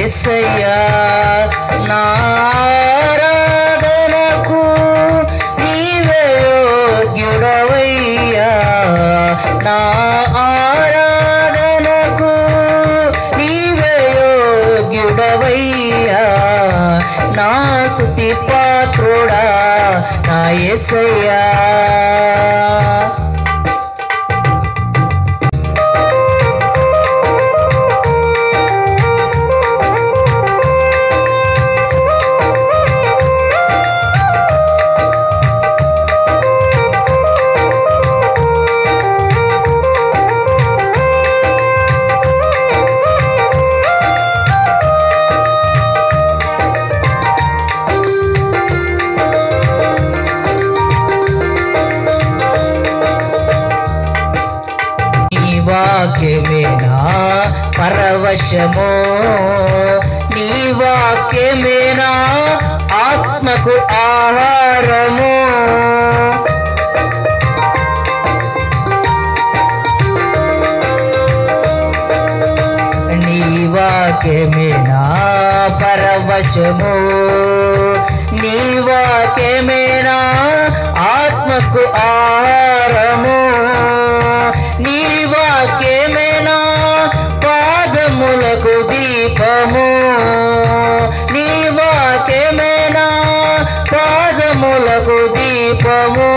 ఎస్సయ్యా నారాధనకు నీవే యోగ్యుడవయ్యా నా ఆరాధనకు నీవే యోగ్యుడవయ్యా నా స్తుతి పాత్రుడా నా ఎస్సయ్యా నీ వాక్యమేనా పరవశము నీ వాక్యమేనా ఆత్మకు ఆహారము నీ వాక్యమేనా పరవశము నీ వాక్యమేనా ఆత్మకు ఆహారము నీ వాక్యమేనా పాదములకు దీపము నీ వాక్యమేనా పాదములకు దీపము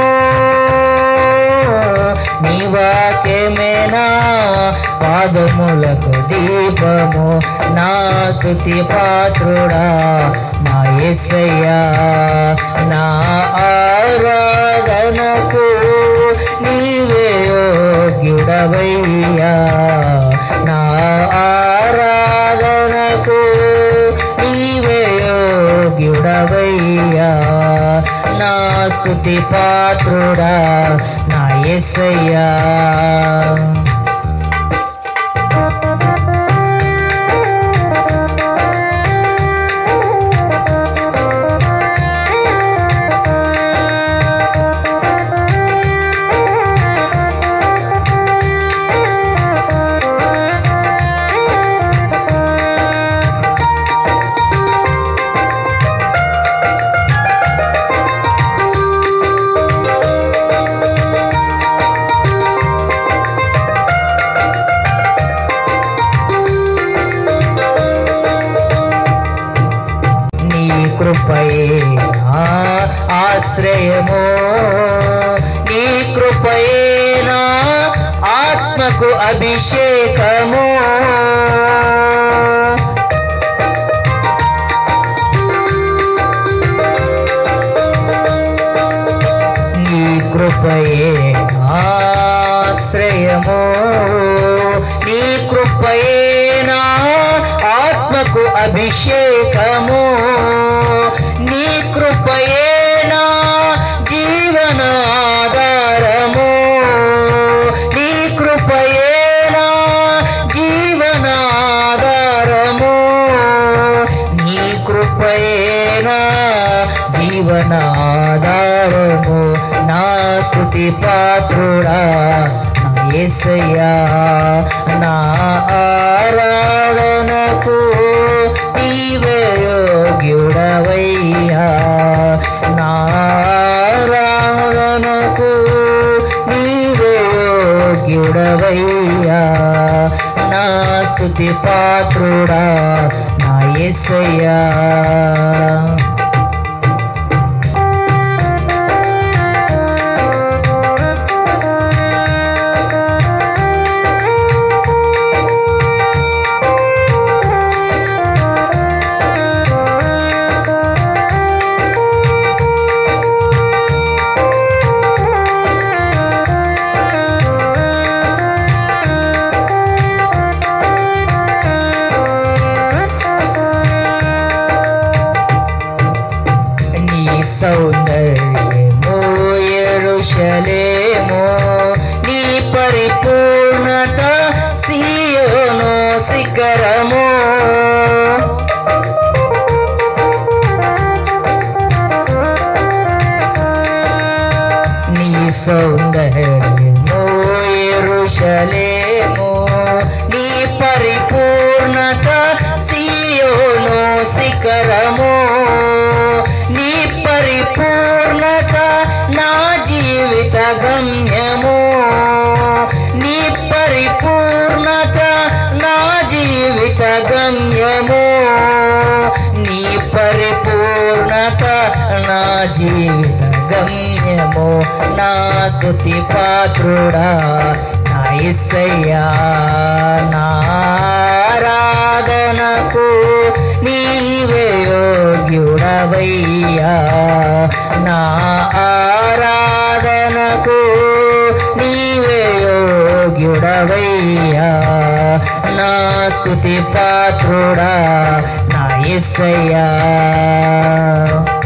నీ వాక్యమేనా పాదములకు దీపము నా స్తుతి పాత్రుడా నా యేసయ్యా నా ఆరాధనకు నీవే యోగ్యుడవయ్యా నా ఆరాధనకు నీవే యోగ్యుడవయ్యా నా స్తుతి పాత్రుడా నా యేసయ్యా నీ కృపయే నా ఆశ్రయము నీ కృపయే నా ఆత్మకు అభిషేకము నీ కృపయే నా ఆశ్రయము నీ కృపయే నా ఆత్మకు అభిషేకము నీ కృపయే నా జీవన ఆధారము నీ కృపయే నా జీవన ఆధారము నీ కృపయే నా జీవనాధారము నా స్తుతి పాత్రుడా నా యేసయ్యా నా ఆరాధనకు నీవే యోగ్యుడవయ్యా నా ఆరాధనకు నీవే యోగ్యుడవయ్యా నా స్తుతి పాత్రుడా నా యేసయ్యా నీ సౌందర్యము ఎరుషలేము నీ పరిపూర్ణత సియోను శిఖరము నీ సౌందర్యము ఎరుషలేము నీ పరిపూర్ణత సీ శిఖరము నీ పరిపూర్ణత నా జీవిత గమ్యము నీ పరిపూర్ణత నా జీవిత గమ్యము నీ పరిపూర్ణత నా జీవిత గమ్యము నా స్తుతి పాత్రుడా నా ఇస్సయ్యా నా ఆరాధనకు నీవే యోగ్యుడవయ్యా నా ఆరాధనకు నీవే యోగ్యుడవయ్యా నా స్తుతి పాత్రుడా నా ఎస్సయ్యా